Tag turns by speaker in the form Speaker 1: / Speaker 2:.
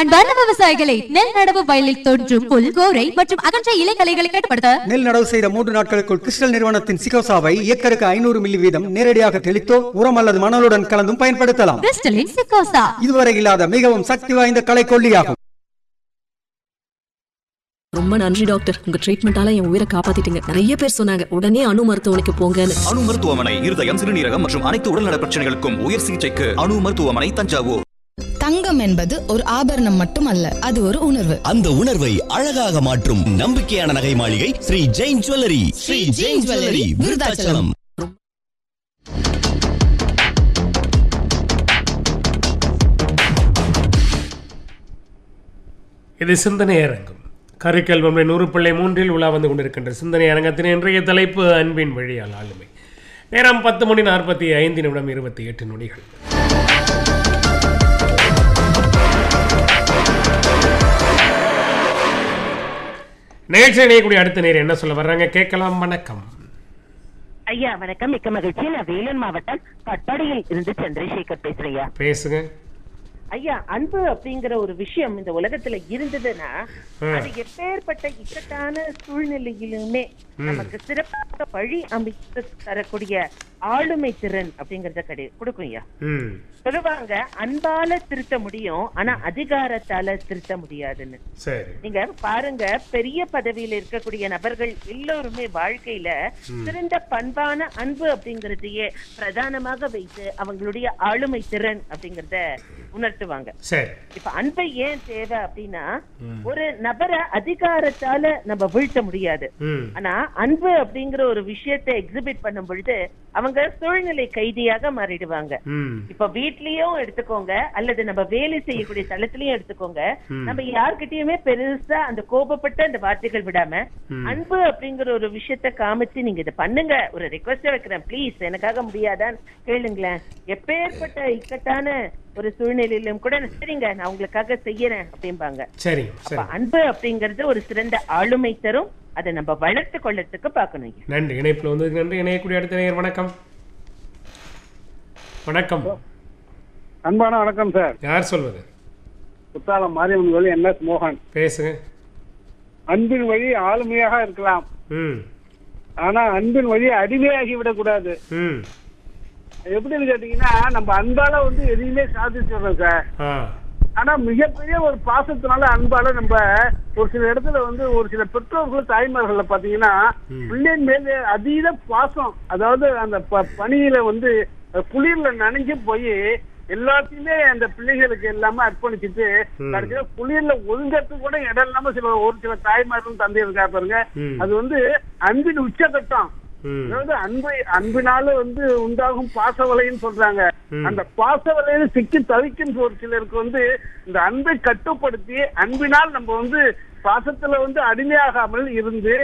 Speaker 1: அன்பார்ந்த விவசாயிகளை நெல் நடவு வயலில் தோன்றும் புல் கோரை மற்றும் அகன்ற இலைகளைகளை கட்டுப்படுத்த
Speaker 2: நெல் நடவு செய்த மூன்று நாட்களுக்குள் கிறிஸ்டல் நிறுவனத்தின் சிகோசாவை ஏக்கருக்கு ஐநூறு மில்லி வீதம் நேரடியாக தெளித்தோ உரம் அல்லது மணலுடன் கலந்தும் பயன்படுத்தலாம்
Speaker 1: கிறிஸ்டலின் சிக்கோசா
Speaker 2: இதுவரை இல்லாத மிகவும் சக்தி வாய்ந்த களைக்கொல்லியாகும்
Speaker 3: ரொம்ப நன்றி டாக்டர் உங்க ட்ரீட்மெண்டால என் உயிரை காப்பாத்திட்டீங்க நிறைய பேர் சொன்னாங்க உடனே அணு மருத்துவமனைக்கு போங்கன்னு
Speaker 4: அணு மருத்துவமனை இருதயம் சிறுநீரகம் மற்றும் அனைத்து உடல்நல பிரச்சனைகளுக்கும் உயர் சிகிச்சைக்கு அணு மருத்துவமனை தஞ்சாவூர்
Speaker 5: தங்கம் என்பது ஒரு ஆபரணம் மட்டுமல்ல அது ஒரு உணர்வு
Speaker 6: அந்த உணர்வை அழகாக மாற்றும் நம்பிக்கையான நகை மாளிகை ஸ்ரீ ஜெயின் ஜுவல்லரி ஸ்ரீ ஜெயின் ஜுவல்லரி விருதாச்சலம்
Speaker 7: இது சிந்தனை அரங்கம் கருக்கல்வம் நூறு பிள்ளை மூன்றில் உலா வந்து கொண்டிருக்கின்ற சிந்தனை அரங்கத்தின் இன்றைய தலைப்பு அன்பின் வழியால் ஆளுமை நேரம் பத்து மணி நாற்பத்தி ஐந்து நிமிடம் இருபத்தி எட்டு நொடிகள் நிகழ்ச்சி இணையக்கூடிய அடுத்த நேரம் என்ன சொல்ல வர்றாங்க கேட்கலாம் வணக்கம்
Speaker 8: ஐயா வணக்கம் மிக்க மகிழ்ச்சி நான் வேலூர் மாவட்டம் கட்டாடியில் இருந்து சந்திரசேகர் பேசுறேயா
Speaker 7: பேசுங்க
Speaker 8: ஐயா அன்பு அப்படிங்கிற ஒரு விஷயம் இந்த உலகத்துல இருந்ததுன்னா
Speaker 7: ம்.
Speaker 8: அது எப்பேற்பட்ட இக்கட்டான சூழ்நிலையிலுமே நமக்கு சிறப்பாக வழி அமைத்து தரக்கூடிய ஆளுமை திறன் அப்படிங்கறத கிடை கொடுக்கும் ஐயா
Speaker 7: ம்
Speaker 8: சொல்லுவாங்க அன்பால திருத்த முடியும் ஆனா அதிகாரத்தால திருத்த முடியாதுன்னு
Speaker 7: சரி
Speaker 8: நீங்க பாருங்க பெரிய பதவியில இருக்கக்கூடிய நபர்கள் எல்லோருமே வாழ்க்கையில சிறந்த பண்பான அன்பு அப்படிங்கறதையே பிரதானமாக வைத்து அவங்களுடைய ஆளுமை திறன் அப்படிங்கறத உணர்த்துவாங்க
Speaker 7: சரி
Speaker 8: இப்ப அன்பை ஏன் தேவை அப்படின்னா ஒரு நபரை அதிகாரத்தால நம்ம வீழ்த்த முடியாது
Speaker 7: ம்
Speaker 8: ஆனா அன்பு அப்படிங்கிற ஒரு விஷயத்தை எக்ஸிபிட் பண்ணும் பொழுது அவங்க சூழ்நிலை கைதியாக மாறிடுவாங்க
Speaker 7: ம்
Speaker 8: இப்ப வீட்லயும் எடுத்துக்கோங்க அல்லது நம்ம வேலை செய்யக்கூடிய தளத்திலயும் எடுத்துக்கோங்க நம்ம யார்கிட்டயுமே பெருசா அந்த கோபப்பட்ட அந்த வார்த்தைகள் விடாம அன்பு அப்படிங்கிற ஒரு விஷயத்த காமிச்சு நீங்க இதை பண்ணுங்க ஒரு ரெக்வஸ்ட் வைக்கிறேன் ப்ளீஸ் எனக்காக முடியாதான்னு கேளுங்களேன் எப்பேற்பட்ட இக்கட்டான ஒரு சூழ்நிலையிலும் கூட சரிங்க நான் உங்களுக்காக செய்யறேன் அப்படிம்பாங்க
Speaker 7: சரிங்க
Speaker 8: அப்ப
Speaker 7: சரி
Speaker 8: அன்பு அப்படிங்கிறது ஒரு சிறந்த ஆளுமை தரும் அதை நம்ம வளர்த்து கொள்ளறதுக்கு பார்க்கணும் ஐயா.
Speaker 7: நன்றி இணைப்பில் வந்ததுக்கு நன்றி இணையக்கூடிய அடுத்த நேயர் வணக்கம் வணக்கம்
Speaker 9: அன்பான வணக்கம் சார்
Speaker 7: யார் சொல்வது
Speaker 9: குத்தாலம் மாரியம்மன் கோயில் என் எஸ் மோகன்
Speaker 7: பேசுங்க
Speaker 9: அன்பின் வழி ஆளுமையாக இருக்கலாம்
Speaker 7: ம்
Speaker 9: ஆனா அன்பின் வழி அடிமையாகி விடக்கூடாது
Speaker 7: ம்
Speaker 9: எப்படின்னு கேட்டீங்கன்னா நம்ம அன்பால வந்து எதையுமே சாதிச்சிடுறோம் சார்
Speaker 7: ஆ
Speaker 9: ஆனா மிகப்பெரிய ஒரு பாசத்தினால அன்பால நம்ம ஒரு சில இடத்துல வந்து ஒரு சில பெற்றோர்கள் தாய்மார்கள பாத்தீங்கன்னா பிள்ளையின் மேல அதீத பாசம் அதாவது அந்த ப- பனியில வந்து அஹ், குளிர்ல நனைஞ்சு போய் எல்லாத்தையுமே அந்த பிள்ளைகளுக்கு எல்லாமே அர்ப்பணிச்சுட்டு கடைசியில குளிர்ல ஒதுங்கிறதுக்கு கூட இடம் இல்லாம சில ஒரு சில தாய்மார்களும் தந்தை இருக்கா பாருங்க
Speaker 7: ம்.
Speaker 9: அது வந்து அன்பின் உச்சகட்டம்
Speaker 7: ம்
Speaker 9: அதாவது அன்பை அன்பினால வந்து உண்டாகும் பாசவலைன்னு சொல்றாங்க அந்த பாசவலையில சிக்கி தவிக்கும் ஒரு சிலருக்கு வந்து இந்த அன்பை கட்டுப்படுத்தி அன்பினால் நம்ம வந்து பாசத்துல வந்து அடிமையாகாமல் இருந்து